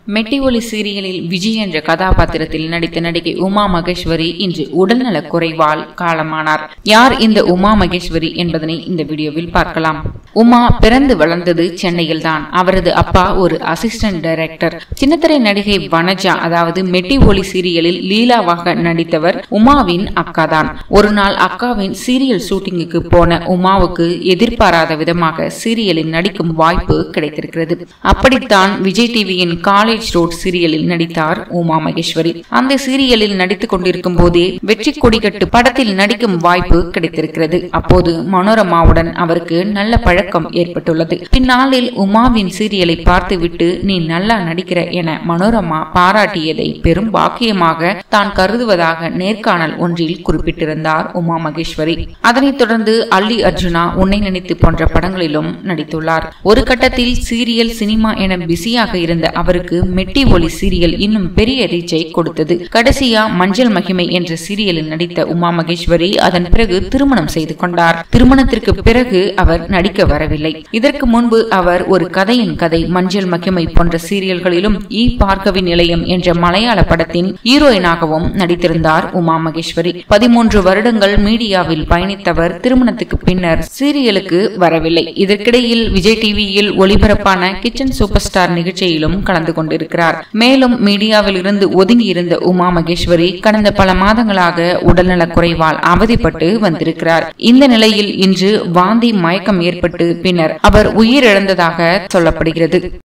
மெட்டி ஒலி சீரியலில் விஜய் என்ற கதாபாத்திரத்தில் நடித்த நடிகை உமா மகேஸ்வரி இன்று உடல்நலக் குறைவால் காலமானார் யார் இந்த உமா மகேஸ்வரி என்பதனை இந்த வீடியோவில் பார்க்கலாம் உமா பிறந்து வளர்ந்தது சென்னையில் தான் அவரது அப்பா ஒரு அசிஸ்டன்ட் டைரக்டர் சின்னத்திரை நடிகை வனஜா அதாவது மெட்டி ஒலி சீரியலில் லீலாவாக நடித்தவர் உமாவின் அக்கா தான் ஒரு நாள் அக்காவின் சீரியல் ஷூட்டிங்குக்கு போன உமாவுக்கு எதிர்பாராத விதமாக சீரியலில் நடிக்கும் வாய்ப்பு கிடைத்திருக்கிறது அப்படித்தான் விஜய் டிவியின் காலேஜ் ரோட் சீரியலில் நடித்தார் உமா மகேஸ்வரி அந்த சீரியலில் நடித்துக் கொண்டிருக்கும் போதே வெற்றி கொடிகட்டு படத்தில் நடிக்கும் வாய்ப்பு கிடைத்திருக்கிறது அப்போது மனோரமாவுடன் அவருக்கு நல்ல பழக்கம் ஏற்பட்டுள்ளது பின்னாளில் உமாவின் சீரியலை பார்த்துவிட்டு நீ நல்லா நடிக்கிற என மனோரமா பாராட்டியதை பெரும் பாக்கியமாக தான் கருதுவதாக நேர்காணல் ஒன்றில் குறிப்பிட்டிருந்தார் உமா மகேஸ்வரி அதனைத் தொடர்ந்து அல்லி அர்ஜுனா உன்னை நினைத்து போன்ற படங்களிலும் நடித்துள்ளார் ஒரு கட்டத்தில் சீரியல் சினிமா என பிஸியாக இருந்த அவருக்கு மெட்டி ஒலி சீரியல் இன்னும் பெரிய ரீச்சை கொடுத்தது கடைசியா மஞ்சள் மகிமை என்ற சீரியலில் நடித்த உமா மகேஸ்வரி அதன் பிறகு திருமணம் செய்து கொண்டார் திருமணத்திற்கு பிறகு அவர் நடிக்க வரவில்லை இதற்கு முன்பு அவர் ஒரு கதையின் கதை மஞ்சள் மகிமை போன்ற சீரியல்களிலும் இ பார்க்கவி நிலையம் என்ற மலையாள படத்தின் ஹீரோயினாகவும் நடித்திருந்தார் உமா மகேஸ்வரி பதிமூன்று வருடங்கள் மீடியாவில் பயணித்தவர் திருமணத்துக்கு பின்னர் சீரியலுக்கு வரவில்லை இதற்கிடையில் விஜய் டிவியில் ஒளிபரப்பான கிச்சன் சூப்பர் ஸ்டார் நிகழ்ச்சியிலும் கலந்து கொண்டிருக்கிறார் மேலும் மீடியாவில் இருந்து ஒதுங்கி இருந்த உமா மகேஸ்வரி கடந்த பல மாதங்களாக உடல்நலக் குறைவால் அவதிப்பட்டு வந்திருக்கிறார் இந்த நிலையில் இன்று வாந்தி மயக்கம் ஏற்பட்டு பின்னர் அவர் உயிரிழந்ததாக சொல்லப்படுகிறது